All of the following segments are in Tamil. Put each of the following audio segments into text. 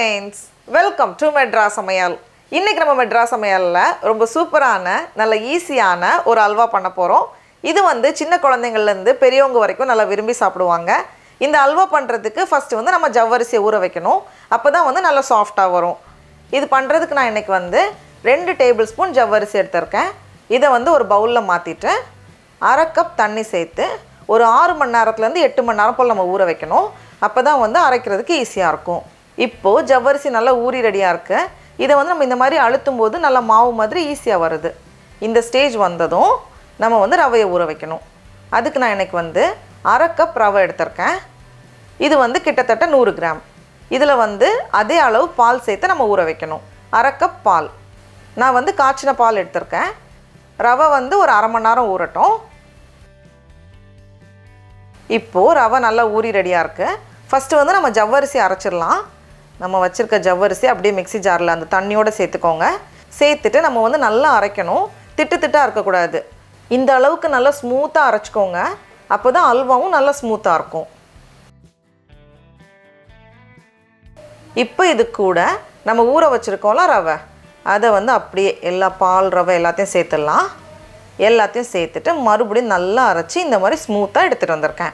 ஃப்ரெண்ட்ஸ் வெல்கம் டு மெட்ரா சமையல் இன்னைக்கு நம்ம மெட்ரா சமையலில் ரொம்ப சூப்பரான நல்ல ஈஸியான ஒரு அல்வா பண்ண போகிறோம் இது வந்து சின்ன குழந்தைங்கள்லேருந்து பெரியவங்க வரைக்கும் நல்லா விரும்பி சாப்பிடுவாங்க இந்த அல்வா பண்ணுறதுக்கு ஃபஸ்ட்டு வந்து நம்ம ஜவ்வரிசியை ஊற வைக்கணும் அப்போ தான் வந்து நல்லா சாஃப்டாக வரும் இது பண்ணுறதுக்கு நான் இன்னைக்கு வந்து ரெண்டு டேபிள் ஸ்பூன் ஜவ்வரிசி எடுத்திருக்கேன் இதை வந்து ஒரு பவுலில் மாற்றிட்டு அரை கப் தண்ணி சேர்த்து ஒரு ஆறு மணி நேரத்துலேருந்து எட்டு மணி நேரம் போல் நம்ம ஊற வைக்கணும் அப்போ தான் வந்து அரைக்கிறதுக்கு ஈஸியாக இருக்கும் இப்போது ஜவ்வரிசி நல்லா ஊறி ரெடியாக இருக்கு இதை வந்து நம்ம இந்த மாதிரி அழுத்தும் போது நல்லா மாவு மாதிரி ஈஸியாக வருது இந்த ஸ்டேஜ் வந்ததும் நம்ம வந்து ரவையை ஊற வைக்கணும் அதுக்கு நான் இன்னைக்கு வந்து அரை கப் ரவை எடுத்திருக்கேன் இது வந்து கிட்டத்தட்ட நூறு கிராம் இதில் வந்து அதே அளவு பால் சேர்த்து நம்ம ஊற வைக்கணும் அரை கப் பால் நான் வந்து காய்ச்சின பால் எடுத்திருக்கேன் ரவை வந்து ஒரு அரை மணி நேரம் ஊறட்டும் இப்போது ரவை நல்லா ஊறி ரெடியாக இருக்குது ஃபஸ்ட்டு வந்து நம்ம ஜவ்வரிசி அரைச்சிடலாம் நம்ம வச்சுருக்க ஜவ்வரிசி அப்படியே மிக்ஸி ஜாரில் அந்த தண்ணியோடு சேர்த்துக்கோங்க சேர்த்துட்டு நம்ம வந்து நல்லா அரைக்கணும் திட்டு திட்டாக இருக்கக்கூடாது இந்த அளவுக்கு நல்லா ஸ்மூத்தாக அரைச்சிக்கோங்க அப்போ தான் அல்வாவும் நல்லா ஸ்மூத்தாக இருக்கும் இப்போ இது கூட நம்ம ஊற வச்சுருக்கோம்ல ரவை அதை வந்து அப்படியே எல்லா பால் ரவை எல்லாத்தையும் சேர்த்துடலாம் எல்லாத்தையும் சேர்த்துட்டு மறுபடியும் நல்லா அரைச்சி இந்த மாதிரி ஸ்மூத்தாக எடுத்துகிட்டு வந்திருக்கேன்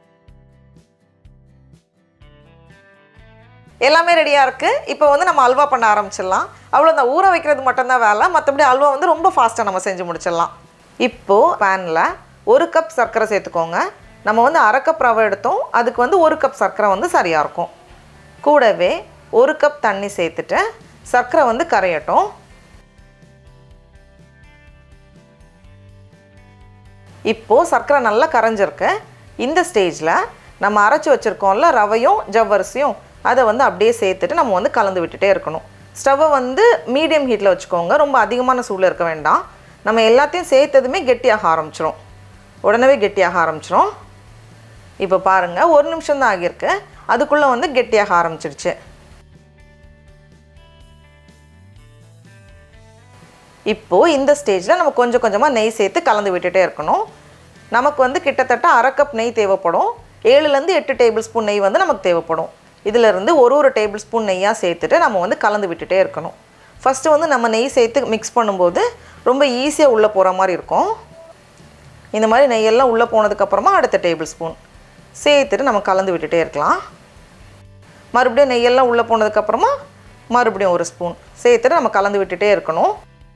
எல்லாமே ரெடியாக இருக்குது இப்போ வந்து நம்ம அல்வா பண்ண ஆரம்பிச்சிடலாம் அவ்வளோதான் ஊற வைக்கிறது மட்டும்தான் வேலை மற்றபடி அல்வா வந்து ரொம்ப ஃபாஸ்ட்டாக நம்ம செஞ்சு முடிச்சிடலாம் இப்போது பேனில் ஒரு கப் சர்க்கரை சேர்த்துக்கோங்க நம்ம வந்து அரை கப் ரவை எடுத்தோம் அதுக்கு வந்து ஒரு கப் சர்க்கரை வந்து சரியாக இருக்கும் கூடவே ஒரு கப் தண்ணி சேர்த்துட்டு சர்க்கரை வந்து கரையட்டும் இப்போது சர்க்கரை நல்லா கரைஞ்சிருக்கு இந்த ஸ்டேஜில் நம்ம அரைச்சி வச்சுருக்கோம்ல ரவையும் ஜவ்வரிசியும் அதை வந்து அப்படியே சேர்த்துட்டு நம்ம வந்து கலந்து விட்டுட்டே இருக்கணும் ஸ்டவ்வை வந்து மீடியம் ஹீட்டில் வச்சுக்கோங்க ரொம்ப அதிகமான சூடில் இருக்க வேண்டாம் நம்ம எல்லாத்தையும் சேர்த்ததுமே கெட்டியாக ஆரம்பிச்சிரும் உடனே கெட்டியாக ஆரம்பிச்சிரும் இப்போ பாருங்கள் ஒரு நிமிஷம் தான் ஆகியிருக்கு அதுக்குள்ளே வந்து கெட்டியாக ஆரம்பிச்சிருச்சு இப்போது இந்த ஸ்டேஜில் நம்ம கொஞ்சம் கொஞ்சமாக நெய் சேர்த்து கலந்து விட்டுட்டே இருக்கணும் நமக்கு வந்து கிட்டத்தட்ட அரை கப் நெய் தேவைப்படும் ஏழுலேருந்து எட்டு டேபிள் ஸ்பூன் நெய் வந்து நமக்கு தேவைப்படும் இதிலிருந்து ஒரு ஒரு டேபிள் ஸ்பூன் நெய்யாக சேர்த்துட்டு நம்ம வந்து கலந்து விட்டுட்டே இருக்கணும் ஃபஸ்ட்டு வந்து நம்ம நெய் சேர்த்து மிக்ஸ் பண்ணும்போது ரொம்ப ஈஸியாக உள்ளே போகிற மாதிரி இருக்கும் இந்த மாதிரி நெய்யெல்லாம் உள்ளே போனதுக்கப்புறமா அடுத்த டேபிள் ஸ்பூன் சேர்த்துட்டு நம்ம கலந்து விட்டுட்டே இருக்கலாம் மறுபடியும் நெய்யெல்லாம் உள்ளே போனதுக்கப்புறமா மறுபடியும் ஒரு ஸ்பூன் சேர்த்துட்டு நம்ம கலந்து விட்டுட்டே இருக்கணும்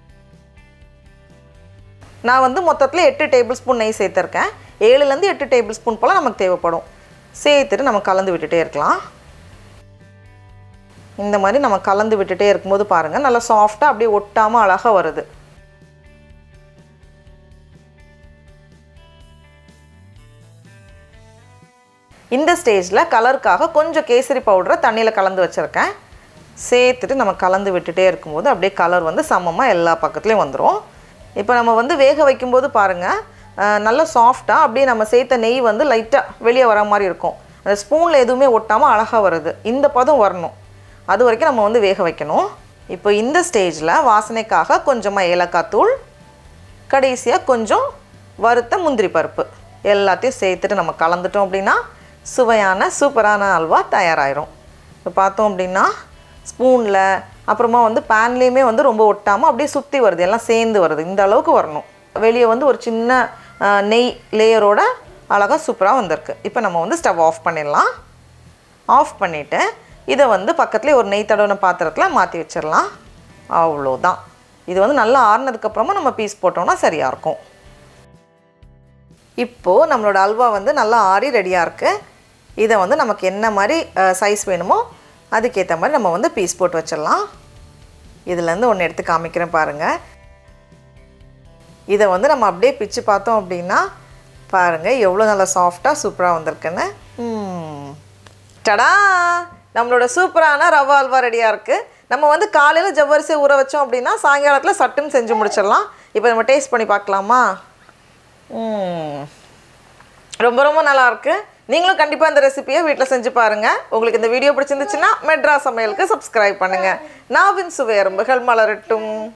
நான் வந்து மொத்தத்தில் எட்டு டேபிள் ஸ்பூன் நெய் சேர்த்துருக்கேன் ஏழுலேருந்து எட்டு டேபிள் ஸ்பூன் போல் நமக்கு தேவைப்படும் சேர்த்துட்டு நம்ம கலந்து விட்டுட்டே இருக்கலாம் இந்த மாதிரி நம்ம கலந்து விட்டுட்டே இருக்கும்போது பாருங்கள் நல்லா சாஃப்டாக அப்படியே ஒட்டாமல் அழகாக வருது இந்த ஸ்டேஜில் கலருக்காக கொஞ்சம் கேசரி பவுடரை தண்ணியில் கலந்து வச்சுருக்கேன் சேர்த்துட்டு நம்ம கலந்து விட்டுட்டே இருக்கும்போது அப்படியே கலர் வந்து சமமாக எல்லா பக்கத்துலேயும் வந்துடும் இப்போ நம்ம வந்து வேக வைக்கும்போது பாருங்கள் அஹ், நல்லா சாஃப்டாக அப்படியே நம்ம சேர்த்த நெய் வந்து லைட்டாக வெளியே வர மாதிரி இருக்கும் அந்த ஸ்பூனில் எதுவுமே ஒட்டாமல் அழகாக வருது இந்த பதம் வரணும் அது வரைக்கும் நம்ம வந்து வேக வைக்கணும் இப்போ இந்த ஸ்டேஜில் வாசனைக்காக கொஞ்சமாக ஏலக்காய் தூள் கடைசியாக கொஞ்சம் வறுத்த முந்திரி பருப்பு எல்லாத்தையும் சேர்த்துட்டு நம்ம கலந்துட்டோம் அப்படின்னா சுவையான சூப்பரான அல்வா தயாராயிரும் இப்போ பார்த்தோம் அப்படின்னா ஸ்பூனில் அப்புறமா வந்து பேன்லேயுமே வந்து ரொம்ப ஒட்டாமல் அப்படியே சுற்றி வருது எல்லாம் சேர்ந்து வருது இந்த அளவுக்கு வரணும் வெளியே வந்து ஒரு சின்ன அஹ், நெய் லேயரோட அழகாக சூப்பராக வந்திருக்கு இப்போ நம்ம வந்து ஸ்டவ் ஆஃப் பண்ணிடலாம் ஆஃப் பண்ணிவிட்டு இதை வந்து பக்கத்துலேயே ஒரு நெய் தடவின பாத்திரத்தில் மாற்றி வச்சிடலாம் அவ்வளோதான் இது வந்து நல்லா ஆறுனதுக்கப்புறமா நம்ம பீஸ் போட்டோம்னா சரியாக இருக்கும் இப்போது நம்மளோட அல்வா வந்து நல்லா ஆறி ரெடியாக இருக்குது இதை வந்து நமக்கு என்ன மாதிரி சைஸ் வேணுமோ அதுக்கேற்ற மாதிரி நம்ம வந்து பீஸ் போட்டு வச்சிடலாம் இதுலேருந்து ஒன்று எடுத்து காமிக்கிறேன் பாருங்கள் இதை வந்து நம்ம அப்படியே பிச்சு பார்த்தோம் அப்படின்னா பாருங்கள் எவ்வளோ நல்லா சாஃப்டாக சூப்பராக வந்திருக்குன்னு ம். டடா நம்மளோட சூப்பரான ரவா அல்வா ரெடியாக இருக்குது நம்ம வந்து காலையில் ஜவ்வரிசி ஊற வச்சோம் அப்படின்னா சாயங்காலத்தில் சட்டுன்னு செஞ்சு முடிச்சிடலாம் இப்போ நம்ம டேஸ்ட் பண்ணி பார்க்கலாமா ம். ரொம்ப ரொம்ப நல்லா இருக்கு நீங்களும் கண்டிப்பாக இந்த ரெசிபியை வீட்டில் செஞ்சு பாருங்கள் உங்களுக்கு இந்த வீடியோ பிடிச்சிருந்துச்சுன்னா மெட்ரா சமையலுக்கு சப்ஸ்கிரைப் பண்ணுங்கள் நாவின் சுவை எறும்புகள் மலரட்டும்